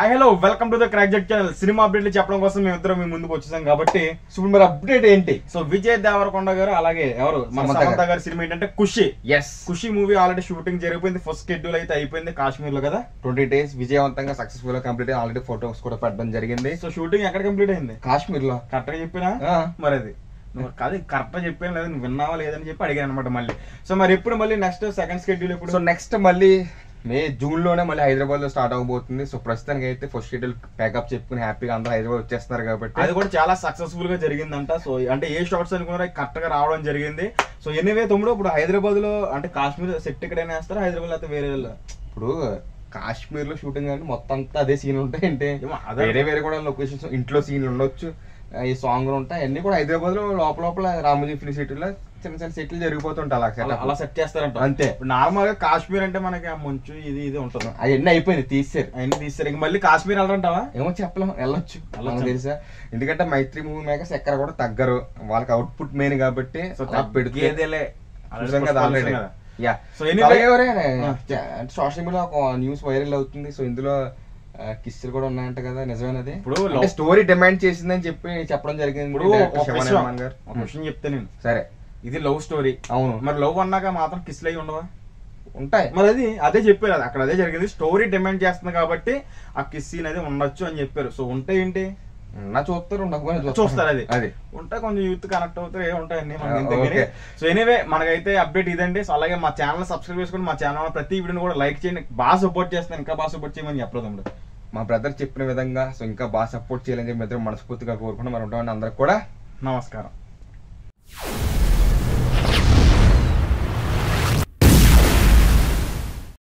Hi hello welcome to the Crack Jet channel cinema అప్డేట్లు చెప్పడం కోసం మేము ఇద్దరం మీ ముందుకు వచ్చేసాం కాబట్టి సో ఇప్పుడు మరి అప్డేట్ ఏంటి సో విజయ్ దేవరకొండ గారు అలాగే ఎవరు మన సమంత సమంత గారు. గారి సినిమా ఏంటంటే Kushi yes Kushi movie already shooting జరిగిపోయింది ఫస్ట్ షెడ్యూల్ అయితే అయిపోయింది కాశ్మీర్ లో కదా ట్వంటీ డేస్ విజయవంతంగా సక్సెస్ఫుల్ గా కంప్లీట్ ఆల్రెడీ ఫొటోస్ కూడా పెట్టడం జరిగింది సో షూటింగ్ ఎక్కడ కంప్లీట్ అయింది కాశ్మీర్ లో కరెక్ట్ గా చెప్పినా ఆ, మరి అది నువ్వు కాదు కరెక్ట్ గా చెప్పాను లేదా నువ్వు విన్నావా లేదని చెప్పి అడిగాను అనమాట మళ్ళీ సో మరి ఎప్పుడు మళ్ళీ నెక్స్ట్ సెకండ్ షెడ్యూల్ ఎప్పుడు సో నెక్స్ట్ మళ్ళీ మే జూన్ లోనే మళ్ళీ హైదరాబాద్ లో స్టార్ట్ అవబోతుంది సో ప్రస్తుతానికి అయితే ఫస్ట్ షెడ్యూల్ ప్యాకప్ చెప్పుకుని హ్యాపీగా అందరూ హైదరాబాద్ వచ్చేస్తున్నారు కాబట్టి అది కూడా చాలా సక్సెస్ఫుల్ గా జరిగిందంట సో అంటే ఏ షార్ట్స్ అనుకున్నారో కరెక్ట్ గా రావడం జరిగింది సో ఎనివే తమ్ముడు ఇప్పుడు హైదరాబాద్ లో అంటే కాశ్మీర్ సెట్ ఎక్కడైనా వేస్తారా హైదరాబాద్ అయితే వేరే వాళ్ళు? ఇప్పుడు కాశ్మీర్ లో షూటింగ్ అంటే మొత్తం అంతా అదే సీన్ ఉంటాయంటే ఏమో అదే- వేరే వేరే కూడా లొకేషన్స్ ఇంట్లో సీన్లు ఉండొచ్చు ఆ, ఈ సాంగ్ ఉంటాయి అన్ని కూడా హైదరాబాద్ లో లోపల లోపల రామోజీ ఫిలిం సిటీలో చిన్న చిన్న సెట్లు జరిగిపోతుంటాయి అలా అలా- setup. అలా సెట్ చేస్తారంట అంతే ఇప్పుడు నార్మల్ గా కాశ్మీర్ అంటే మనకి ఆ మంచు ఇది ఇది ఉంటుంది అవన్నీ అయిపోయింది తీసేరు అవన్నీ తీస్తారు ఇంక మళ్ళీ కాశ్మీర్ వెళ్ళరంటావా ఏమో చెప్పలేం వెళ్ళొచ్చు వెళ్ళొచ్చు. మనకు తెలుసా ఎందుకంటే మైత్రి మూవీ మేకర్స్ ఎక్కడ కూడా తగ్గరు వాళ్ళకి అవుట్పుట్ మెయిన్ కాబట్టి సో అలా పెడితే తగ్గేదేలే చూసాం కదా already ya so anyway- social media ఒక న్యూస్ వైరల్ అవుతుంది సో ఇందులో కిస్సులు కూడా ఉన్నాయంట కదా నిజమేనది ఇప్పుడు అంటే లవ్- స్టోరీ డిమాండ్ చేసిందని చెప్పి చెప్పడం జరిగింది ఇప్పుడు డైరెక్టర్ ఒక శివ విషయం- నిర్మాణ్ గారు ఒక విషయం చెప్తే నేను సరే ఇది లవ్ స్టోరీ అవును మరి లవ్ అన్నాక మాత్రం కిస్లు అయి ఉండవా ఉంటాయి మరి అది అదే చెప్పారు అది అక్కడ అదే జరిగింది స్టోరీ డిమాండ్ చేస్తుంది కాబట్టి ఆ కిస్ సీన్ అది ఉండొచ్చు అని చెప్పారు సో ఉంటే ఏంటి నా చూస్తారు ఉండకపోయినా చూస్తారు అది అది ఉంటే కొంచెం యూత్ కనెక్ట్ అవుతారు ఏ ఉంటాయండి ఆ, ఓకే. సో ఎనీవే మనకైతే అప్డేట్ ఇదండి సో అలాగే మా ఛానల్ సబ్స్క్రైబ్ చేసుకుని మా ఛానల్ ప్రతి వీడియోని కూడా లైక్ చేయండి బాగా సపోర్ట్ చేస్తాను ఇంకా బాగా సపోర్ట్ చేయమని చెప్పలేదు తమ్ముడు మా బ్రదర్ చెప్పిన విధంగా సో ఇంకా బాగా సపోర్ట్ చేయాలని చెప్పి ఇద్దరు మనస్ఫూర్తిగా కోరుకుంటున్నాం మరి ఉంటామని అందరికి కూడా నమస్కారం